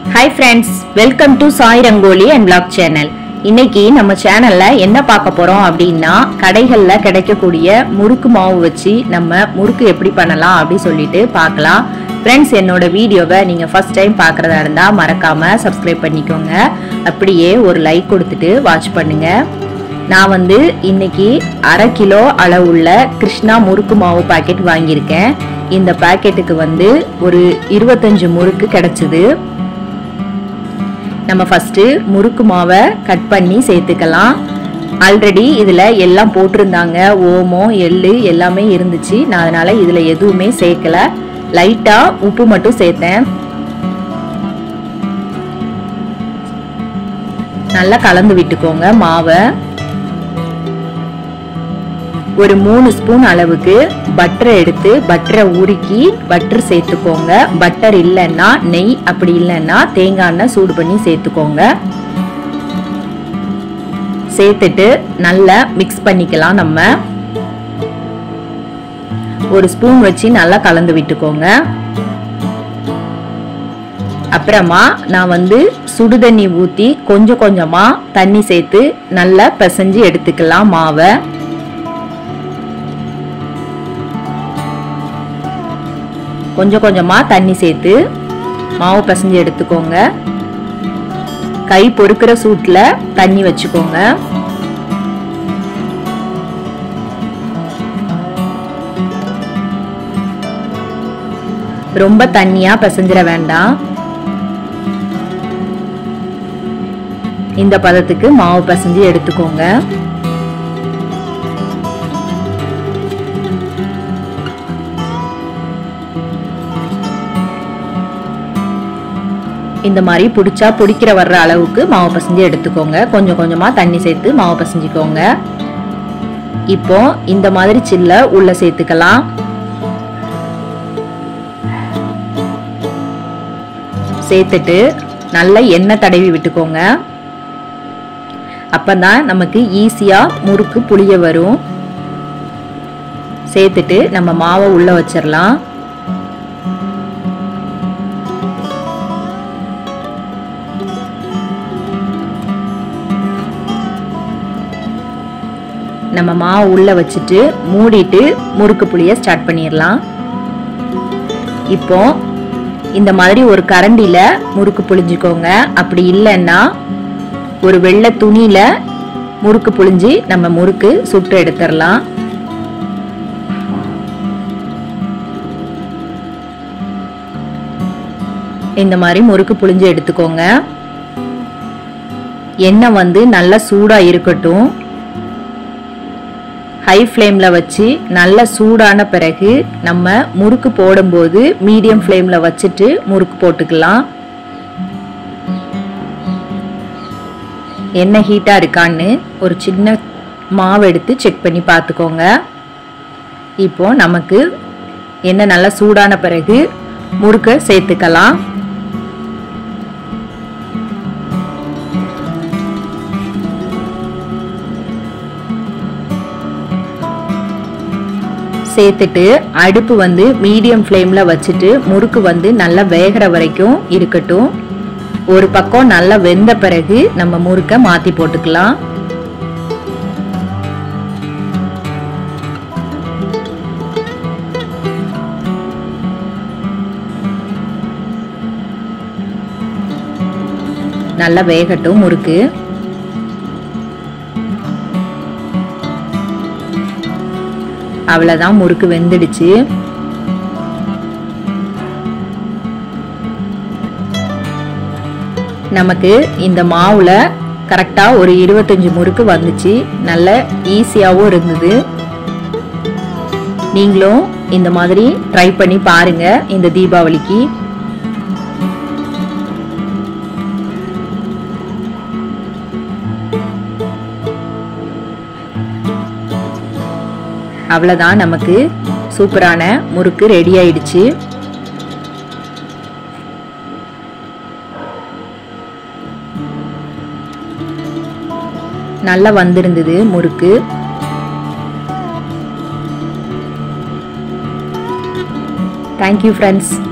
hi friends welcome to Sai rangoli and blog channel இன்னைக்கு நம்ம சேனல்ல என்ன பார்க்க போறோம் அப்படின்னா கடைகள்ல கிடைக்கக்கூடிய முறுக்கு மாவு வச்சு நம்ம முறுக்கு எப்படி பண்ணலாம் அப்படி சொல்லிட்டு பார்க்கலாம் ஃப்ரெண்ட்ஸ் என்னோட வீடியோவை நீங்க ஃபர்ஸ்ட் டைம் பார்க்கறதா இருந்தா மறக்காம சப்ஸ்கிரைப் பண்ணிக்கோங்க அப்படியே ஒரு லைக் கொடுத்துட்டு வாட்ச் பண்ணுங்க நான் வந்து இன்னைக்கு அரை கிலோ அளவுள்ள கிருஷ்ணா முறுக்கு மாவு பாக்கெட் வாங்கியிருக்கேன் இந்த பாக்கெட்டுக்கு வந்து ஒரு இருபத்தஞ்சு முறுக்கு கிடைச்சிது நம்ம ஃபஸ்ட்டு முறுக்கு மாவை கட் பண்ணி சேர்த்துக்கலாம் ஆல்ரெடி இதில் எல்லாம் போட்டிருந்தாங்க ஓமம் எள்ளு எல்லாமே இருந்துச்சு நான் அதனால் இதில் எதுவுமே சேர்க்கல லைட்டாக உப்பு மட்டும் சேர்த்தேன் நல்லா கலந்து விட்டுக்கோங்க மாவை ஒரு மூணு ஸ்பூன் அளவுக்கு பட்டரை எடுத்து பட்டரை உருக்கி பட்டர் சேர்த்துக்கோங்க பட்டர் இல்லைன்னா நெய் அப்படி இல்லைன்னா தேங்காய் எண்ணெய் சூடு பண்ணி சேர்த்துக்கோங்க சேர்த்துட்டு நல்லா மிக்ஸ் பண்ணிக்கலாம் நம்ம ஒரு ஸ்பூன் வச்சு நல்லா கலந்து விட்டுக்கோங்க அப்புறமா நான் வந்து சுடுதண்ணி ஊற்றி கொஞ்சம் கொஞ்சமாக தண்ணி சேர்த்து நல்லா பிசைஞ்சு எடுத்துக்கலாம் மாவை கொஞ்சம் கொஞ்சமாக தண்ணி சேர்த்து மாவு பசஞ்சு எடுத்துக்கோங்க கை பொறுக்கிற சூட்டில் தண்ணி வச்சுக்கோங்க ரொம்ப தண்ணியா பிசைஞ்சிட வேண்டாம் இந்த பதத்துக்கு மாவு பசஞ்சு எடுத்துக்கோங்க இந்த மாதிரி பிடிச்சா பிடிக்கிற வர்ற அளவுக்கு மாவு பசஞ்சு எடுத்துக்கோங்க கொஞ்சம் கொஞ்சமாக தண்ணி சேர்த்து மாவு பசஞ்சிக்கோங்க இப்போ இந்த மாதிரி சில்ல உள்ள சேர்த்துக்கலாம் சேர்த்துட்டு நல்லா எண்ணெய் தடவி விட்டுக்கோங்க அப்பதான் நமக்கு ஈஸியாக முறுக்கு புளிய வரும் சேர்த்துட்டு நம்ம மாவை உள்ள வச்சிடலாம் நம்ம மாவு உள்ள வச்சுட்டு மூடிட்டு முறுக்கு புளிய ஸ்டார்ட் பண்ணிடலாம் இப்போ இந்த மாதிரி ஒரு கரண்டில முறுக்கு புளிஞ்சுக்கோங்க அப்படி இல்லைன்னா ஒரு வெள்ளை துணியில முறுக்கு புளிஞ்சு நம்ம முறுக்கு சுட்டு எடுத்துடலாம் இந்த மாதிரி முறுக்கு புளிஞ்சு எடுத்துக்கோங்க எண்ணெய் வந்து நல்லா சூடா இருக்கட்டும் ஹை ஃப்ளேமில் வச்சு நல்லா சூடான பிறகு நம்ம முறுக்கு போடும்போது மீடியம் ஃப்ளேமில் வச்சுட்டு முறுக்கு போட்டுக்கலாம் எண்ணெய் ஹீட்டாக இருக்கான்னு ஒரு சின்ன மாவு எடுத்து செக் பண்ணி பார்த்துக்கோங்க இப்போ நமக்கு எண்ணெய் நல்லா சூடான பிறகு முறுக்கை சேர்த்துக்கலாம் சேர்த்துட்டு அடுப்பு வந்து மீடியம் ஃப்ளேமில் வச்சுட்டு முறுக்கு வந்து நல்லா வேகிற வரைக்கும் இருக்கட்டும் ஒரு பக்கம் நல்லா வெந்த பிறகு நம்ம முறுக்கை மாற்றி போட்டுக்கலாம் நல்லா வேகட்டும் முறுக்கு அவ்வளோதான் முறுக்கு வெந்துடுச்சு நமக்கு இந்த மாவில் கரெக்டாக ஒரு இருபத்தஞ்சி முறுக்கு வந்துச்சு நல்ல ஈஸியாகவும் இருந்தது நீங்களும் இந்த மாதிரி ட்ரை பண்ணி பாருங்க இந்த தீபாவளிக்கு அவ்வளோதான் நமக்கு சூப்பரான முறுக்கு ரெடி ஆயிடுச்சு நல்லா வந்திருந்தது முறுக்கு தேங்க்யூ ஃப்ரெண்ட்ஸ்